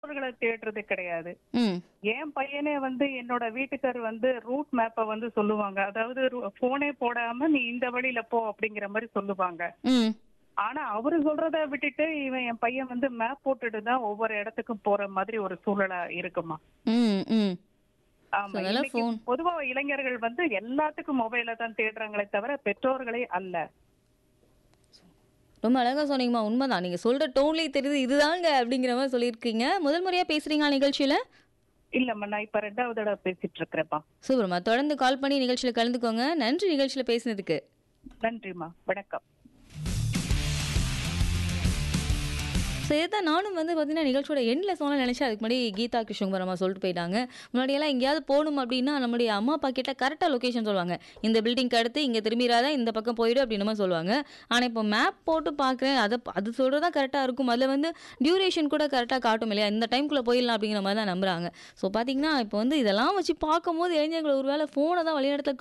பெற்றோர்களை தேடுறது கிடையாது ம் என் பையனே வந்து என்னோட வீட்டுக்கார் வந்து ரூட் மேப்பை வந்து சொல்லுவாங்க அதாவது போனே போடாம நீ இந்த வழியில போ அப்படிங்கிற மாதிரி சொல்லுவாங்க ம் ஆனா அவரு சொல்றத விட்டுட்டு இவன் என் பையன் வந்து மேப் போட்டுட்டு தான் ஒவ்வொரு இடத்துக்கும் போற மாதிரி ஒரு சூழலா இருக்குமா ம் ம் ஆமா So, அதனால இன்னைக்கு phone. பொதுவா இளைஞர்கள் வந்து எல்லாத்துக்கும் மொபைல தான் தேடுறாங்களே தவிர பெற்றோர்களே அல்ல ரொம்ப அழகா சொன்னீங்கம்மா உண்மைதான் நீங்க சொல்ற டோன்லயே தெரியுது இதுதாங்க அப்படிங்கிற மாதிரி சொல்லியிருக்கீங்க முதல் முறையா பேசுறீங்களா நிகழ்ச்சியில இல்லம்மா நான் இப்ப ரெண்டாவது தடவை பேசிட்டு இருக்கிறேன்ப்பா சூப்பர்மா தொடர்ந்து கால் பண்ணி நிகழ்ச்சியில கலந்துக்கோங்க நன்றி நிகழ்ச்சியில பேசினதுக்கு நன்றிம்மா வணக்கம் ஸோ இதுதான் நானும் வந்து பார்த்தீங்கன்னா நிகழ்ச்சியோட எண்ணில் சொல்ல நினச்சேன் அதுக்கு முன்னாடி கீதா கிருஷ்ணகுமார் அம்மா சொல்லிட்டு போயிட்டாங்க முன்னாடியெல்லாம் எங்கேயாவது போகணும் அப்படின்னா நம்முடைய அம்மா அப்பா கிட்ட கரெக்டாக லொக்கேஷன் சொல்லுவாங்க இந்த பில்டிங்க்கு அடுத்து இங்கே திரும்பிடாத இந்த பக்கம் போயிடு அப்படின்னு மாதிரி சொல்லுவாங்க ஆனால் இப்போ மேப் போட்டு பார்க்குறேன் அதை அது சொல்கிறது தான் கரெக்டாக இருக்கும் அதில் வந்து டியூரேஷன் கூட கரெக்டாக காட்டும் இல்லையா இந்த டைம்குள்ளே போயிடலாம் அப்படிங்கிற மாதிரி தான் நம்புறாங்க ஸோ பார்த்தீங்கன்னா இப்போ வந்து இதெல்லாம் வச்சு பார்க்கும்போது இளைஞர்கள் ஒருவேளை ஃபோனை தான் வழிநடத்த